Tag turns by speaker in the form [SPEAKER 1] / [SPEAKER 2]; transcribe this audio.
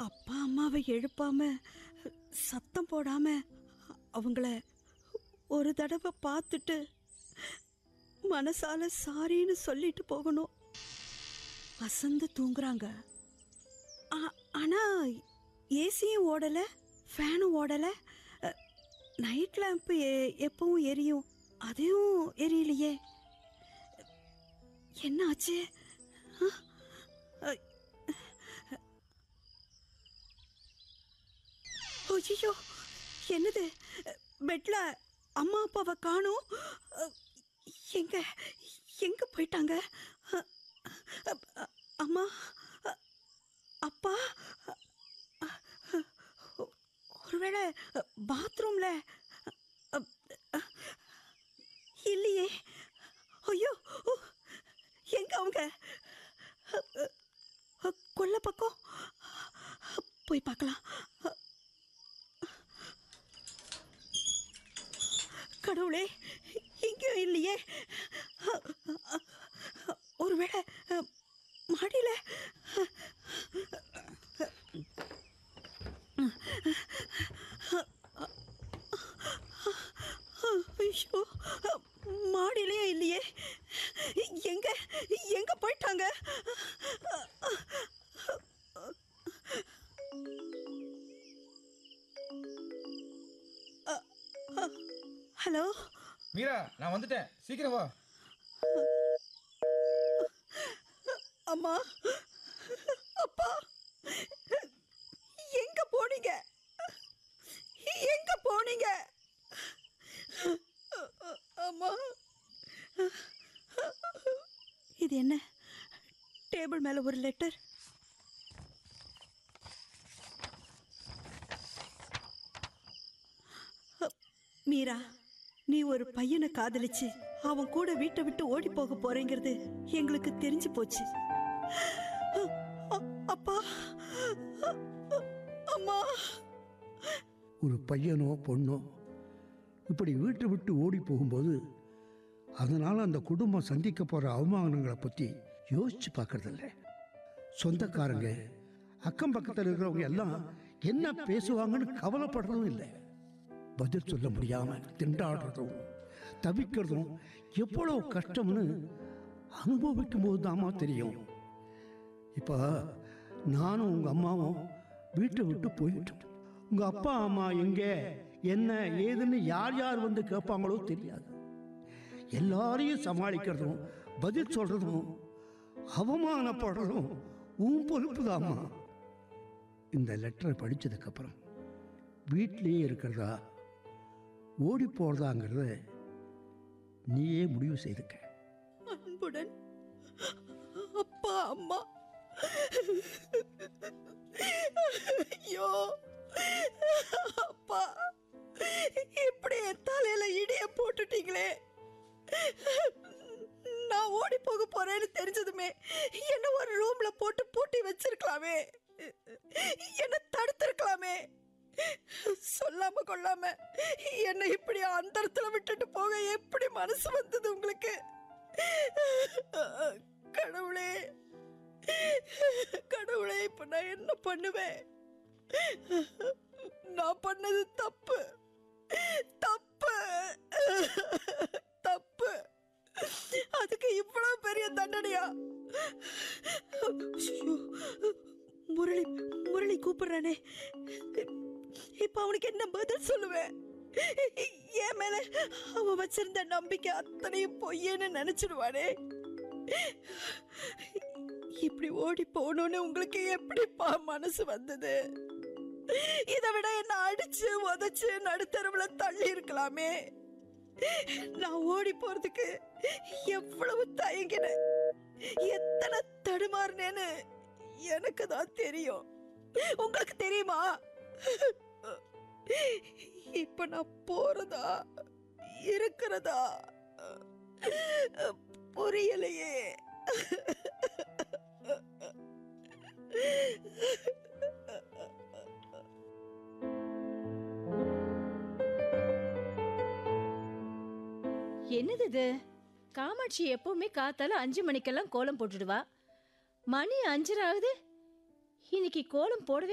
[SPEAKER 1] அப்பா அம்மாவை எழுப்பாம சத்தம் போடாம அவங்கள ஒரு தடவை பார்த்துட்டு மனசால சாரின்னு சொல்லிட்டு போகணும் அசந்து தூங்குறாங்க ஆ- ஆனா ஏசியும் ஓடல ஃபேனும் ஓடல நைட் லேம்ப் எப்பவும் எரியும் அதையும் எரியலையே என்ன ஆச்சு ஆ? அ- ஐயோ என்னது பெட்ல அம்மா அப்பாவை காணும் எங்க எங்க போயிட்டாங்க அ- அ- அம்மா அ- அப்பா அ- ஒருவேளை பாத்ரூம்ல இல்லையே ஐயோ எங்க அவங்க கொல்ல பக்கம் போய் பார்க்கலாம் கடவுளே இங்கேயும் இல்லையே ஒருவேளை மாடியில் ஐயோ மாடியிலேயே இல்லையே எங்க எங்க போயிட்டாங்க ஹலோ
[SPEAKER 2] மீரா நான் வந்துட்டேன் சீக்கிரம் வா
[SPEAKER 1] அம்மா அப்பா எங்க போனீங்க எங்க போனீங்க அம்மா இது என்ன டேபிள் மேல ஒரு லெட்டர் மீரா நீ ஒரு பையனை காதலிச்சு அவன் கூட வீட்டை விட்டு ஓடி போக போறேங்கிறது எங்களுக்கு தெரிஞ்சு போச்சு அ- அ- அப்பா அ- அ- அம்மா
[SPEAKER 3] ஒரு பையனோ பொண்ணோ இப்படி வீட்டை விட்டு ஓடி போகும்போது அதனால் அந்த குடும்பம் சந்திக்க போகிற அவமானங்களை பற்றி யோசிச்சு பார்க்கறதில்ல சொந்தக்காரங்க அக்கம் பக்கத்தில் இருக்கிறவங்க எல்லாம் என்ன பேசுவாங்கன்னு கவலைப்படுறதும் இல்லை பதில் சொல்ல முடியாமல் திண்டாடுறதும் தவிக்கிறதும் எவ்வளோ கஷ்டம்னு அனுபவிக்கும் போது தாமா தெரியும் இப்போ நானும் உங்கள் அம்மாவும் வீட்டை விட்டு போயிட்டோம் உங்கள் அப்பா அம்மா எங்கே என்ன ஏதுன்னு யார் யார் வந்து கேட்பாங்களோ தெரியாது எல்லாரையும் சமாளிக்கிறதும் பதில் சொல்கிறதும் அவமானப்படுறதும் உன் பொறுப்பு இந்த லெட்டரை படித்ததுக்கப்புறம் வீட்டிலேயே இருக்கிறதா ஓடி போகிறதாங்கிறத நீயே முடிவு செய்துக்க
[SPEAKER 1] அன்புடன் அப்பா அம்மா ஐயோ அப்பா இப்படி என் தலையில இடிய போட்டுட்டீங்களே நான் ஓடி போக போறேன்னு தெரிஞ்சதுமே என்ன ஒரு ரூம்ல போட்டு பூட்டி வச்சிருக்கலாமே என்ன தடுத்திருக்கலாமே சொல்லாம கொள்ளாம என்னை இப்படி அந்தரத்துல விட்டுட்டு போக எப்படி மனசு வந்தது உங்களுக்கு கடவுளே கடவுளே இப்ப நான் என்ன பண்ணுவேன் நான் பண்ணது தப்பு தப்பு தப்பு அதுக்கு இவ்வளவு பெரிய தண்டனையா ஐயோ, முரளி முரளி கூப்பிடுறானே இப்ப அவனுக்கு என்ன பதில் சொல்லுவேன் என் மேல அவன் வச்சிருந்த நம்பிக்கை அத்தனையும் பொய்யன்னு நினைச்சிடுவானே இப்படி ஓடி போகணும்னு உங்களுக்கு எப்படிப்பா மனசு வந்தது இதை விட என்ன அடிச்சு உதைச்சு நடுத்தருவுல தள்ளி இருக்கலாமே நான் ஓடி போறதுக்கு எவ்வளவு தயங்கினேன் எத்தனை தடுமாறினேன்னு எனக்கு தான் தெரியும் உங்களுக்கு தெரியுமா இப்ப நான் போறதா இருக்கிறதா புரியலையே
[SPEAKER 4] என்னது இது காமாட்சி எப்பவுமே காத்தால அஞ்சு மணிக்கெல்லாம் கோலம் போட்டுடுவா மணி அஞ்சரை ஆகுது இன்னைக்கு கோலம் போடவே